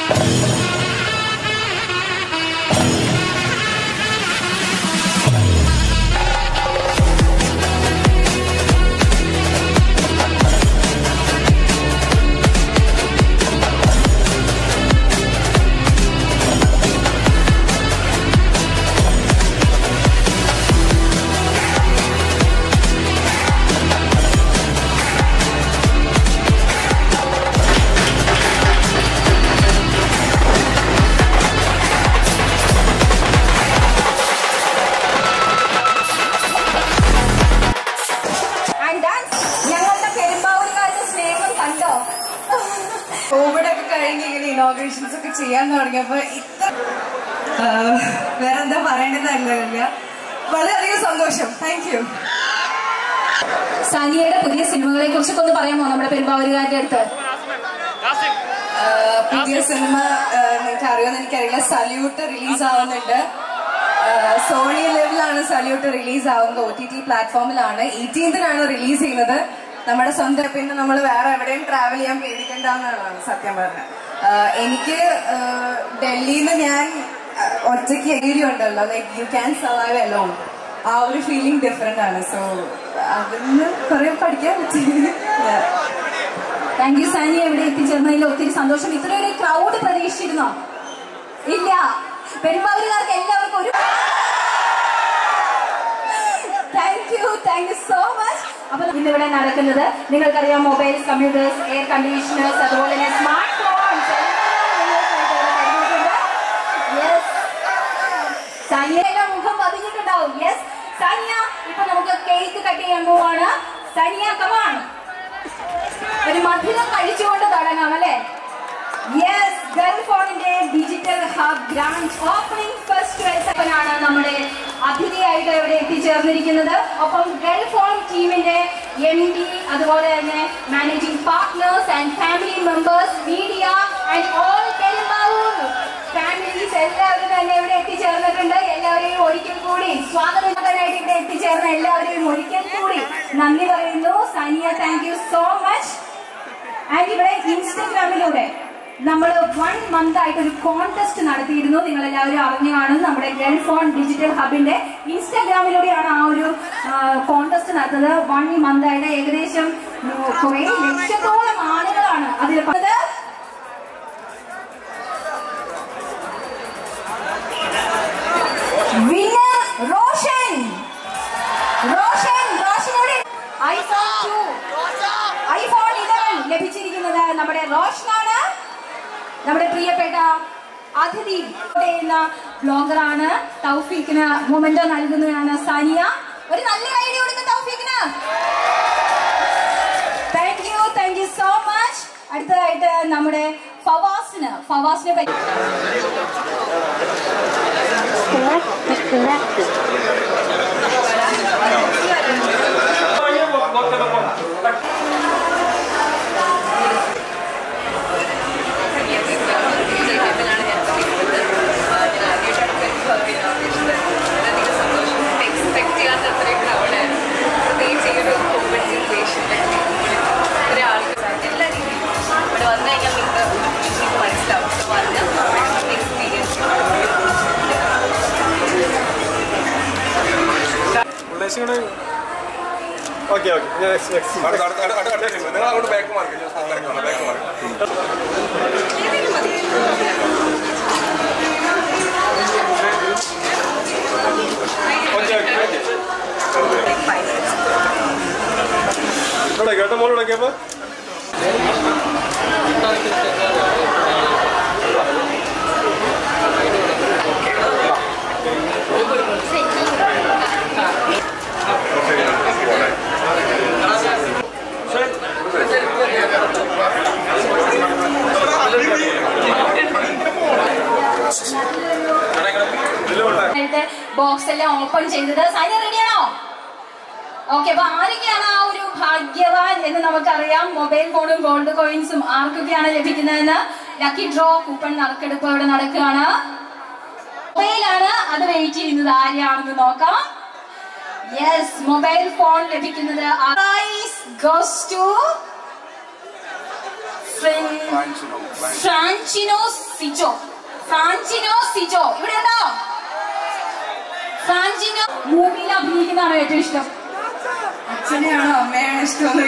And dance ഞങ്ങളുടെ പെരുമ്പാവൂരുകാരുടെ സ്നേഹം കണ്ടോ കോവിഡ് ഒക്കെ കഴിഞ്ഞ് ഇങ്ങനെ ഇനോഗ്രേഷൻസ് ഒക്കെ ചെയ്യാൻ തുടങ്ങിയപ്പോ ഇത്ര ആഹ്, വേറെന്താ പറയേണ്ടതല്ല വളരെയധികം സന്തോഷം താങ്ക് യു സാനിയയുടെ പുതിയ സിനിമകളെ കുറിച്ചൊക്കെ ഒന്ന് പറയാമോ നമ്മുടെ പെരുമ്പാവൂരുകാരുടെ അടുത്ത് ആഹ്, പുതിയ സിനിമ ആഹ്, നിങ്ങൾക്ക് അറിയുമെന്ന് എനിക്കറിയില്ല സല്യൂട്ട് റിലീസ് ആവുന്നുണ്ട് ആഹ്, സോണി ലെവലിലാണ് സല്യൂട്ട് റിലീസ് ആവുന്നത് ഒ ടി ടി പ്ലാറ്റ്ഫോമിലാണ് എയ്റ്റീൻത്തിനാണ് റിലീസ് ചെയ്യുന്നത് നമ്മുടെ സ്വന്തം പിന്നെ നമ്മൾ വേറെ എവിടെയും ട്രാവൽ ചെയ്യാൻ പേടിക്കണ്ടെന്നാണ് സത്യം പറഞ്ഞത് ആഹ്, എനിക്ക് ആഹ്, ഡൽഹിയിൽ നിന്ന് ഞാൻ ആഹ്, ഒറ്റയ്ക്ക് ഏരിയ ഉണ്ടല്ലോ like you can survive alone ആ ഒരു ഫീലിംഗ് ഡിഫറെന്റ് ആണ് സോ അതിൽ നിന്ന് കുറെ പഠിക്കാൻ പറ്റി Yeah. താങ്ക് യു സാനി എവിടെ എത്തിച്ചേർന്നതിൽ ഒത്തിരി സന്തോഷം ഇത്ര ഒരു ക്രൗഡ് പ്രതീക്ഷിച്ചിരുന്നോ ഇല്ല പെരുമ്പാവൂരുകാർക്ക് എല്ലാവർക്കും ഒരു thank you thank you so much അപ്പൊ ഇന്നിവിടെ നടക്കുന്നത് നിങ്ങൾക്കറിയാം മൊബൈൽസ് കമ്പ്യൂട്ടേഴ്സ് എയർ കണ്ടീഷണേഴ്സ് അതുപോലെ തന്നെ സ്മാർട്ട് ഫോൺസ് സാനിയയുടെ മുഖം പതിഞ്ഞിട്ടുണ്ടാവും യെസ് സാനിയ ഇപ്പൊ നമുക്ക് കേക്ക് കട്ട് ചെയ്യാൻ പോവാണ് സാനിയ കമാൺ ഒരു മധുരം കഴിച്ചുകൊണ്ട് തുടങ്ങാം അല്ലേ യെസ് ഗൾഫോണിന്റെ digital hub grand opening first ആണ് നമ്മുടെ അതിഥിയായിട്ട് ഇവിടെ എത്തിച്ചേർന്നിരിക്കുന്നത് ഒപ്പം ഗൾഫോൺ ടീമിന്റെ എം ഡി അതുപോലെ തന്നെ managing partners and family members media and all Perumbavoor families എല്ലാവരും തന്നെ ഇവിടെ എത്തിച്ചേർന്നിട്ടുണ്ട് എല്ലാവരെയും ഒരിക്കൽ കൂടി സ്വാഗതം ചെയ്യാനായിട്ട് ഇവിടെ എത്തിച്ചേർന്ന എല്ലാവരെയും ഒരിക്കൽ കൂടി നന്ദി പറയുന്നു Sania thank you so much and ഇവിടെ ഇൻസ്റ്റഗ്രാമിലൂടെ നമ്മൾ വൺ മന്ത് ആയിട്ട് ഒരു കോൺടെസ്റ്റ് നടത്തിയിരുന്നു നിങ്ങൾ എല്ലാവരും അറിഞ്ഞു കാണും നമ്മുടെ ഗൾഫോൺ ഡിജിറ്റൽ ഹബിന്റെ ഇൻസ്റ്റഗ്രാമിലൂടെയാണ് ആ ഒരു കോൺടെസ്റ്റ് നടത്തുന്നത് വൺ മന്ത് ആയിട്ട് ഏകദേശം കുറെ ലക്ഷത്തോളം ആളുകളാണ് അതിൽ പങ്കെടുത്തത്. വിന്നർ റോഷൻ റോഷൻ റോഷനോട് ഐഫോൺ ടു ഐഫോൺ ഇലവൻ ലഭിച്ചിരിക്കുന്നത് നമ്മുടെ റോഷനാണ് നമ്മുടെ പ്രിയപ്പെട്ട അതിഥി ചെയ്യുന്ന ബ്ലോഗറാണ് തൗഫീഖിന് മൊമെന്റോ നൽകുന്നതാണ് സാനിയ ഒരു നല്ല ഐഡിയ കൊടുക്കുന്ന തൗഫീഖിന് thank you thank you so much അടുത്തതായിട്ട് നമ്മുടെ ഫവാസിന് ഫവാസിനെ പറ്റി Select disconnected. എക്സ്പെക്ട് ചെയ്യാത്ത അത്രയും ക്രൗഡായിരുന്നു പ്രത്യേകിച്ച് ഈ ഒരു കോവിഡ് സിറ്റുവേഷനിൽ ഒരാൾക്ക് എല്ലാ രീതിയിലും ഇവിടെ വന്നു കഴിഞ്ഞാൽ നിങ്ങൾക്ക് നിങ്ങൾക്ക് മനസ്സിലാവും സോ വന്ന് experience okay okay next next അടുത്ത അടുത്ത അടുത്ത അടുത്ത അടുത്ത നിങ്ങൾ അങ്ങോട്ട് ബാക്ക് മാർക്ക് ഞാൻ സാധനം വന്നു back mark okay okay okay ഇവിടെ കേട്ടോ മോളോടൊക്കെ അപ്പൊ നേരത്തെ ബോക്സ് എല്ലാം ഓപ്പൺ ചെയ്തത് സൈന റെഡിയാണോ ഓക്കെ അപ്പൊ ആരൊക്കെയാണ് ആ ഒരു ഭാഗ്യവാൻ എന്ന് നമുക്കറിയാം മൊബൈൽ ഫോണും ഗോൾഡ് കോയിൻസും ആർക്കൊക്കെയാണ് ലഭിക്കുന്നതെന്ന് ലക്കി ഡ്രോ കൂപ്പൺ നറുക്കെടുപ്പ് ഇവിടെ നടക്കുകയാണ് മൊബൈലാണ് അത് വെയിറ്റ് ചെയ്യുന്നത് ആരെയാണെന്ന് നോക്കാം യെസ് മൊബൈൽ ഫോൺ ലഭിക്കുന്നത് ഗോസ് ടു ഫ്രൻ- ഫ്രാൻസിനോ ഫ്രാൻസിനോ സിജോ ഫ്രാൻസിനോ സിജോ ഇവിടെ ഉണ്ടോ ഫ്രാൻസിനോ മൂവിയിൽ അഭിനയിക്കുന്നതാണോ ഏറ്റവും ഇഷ്ടം അച്ഛനെയാണോ അമ്മയാണോ ഇഷ്ടമെന്ന്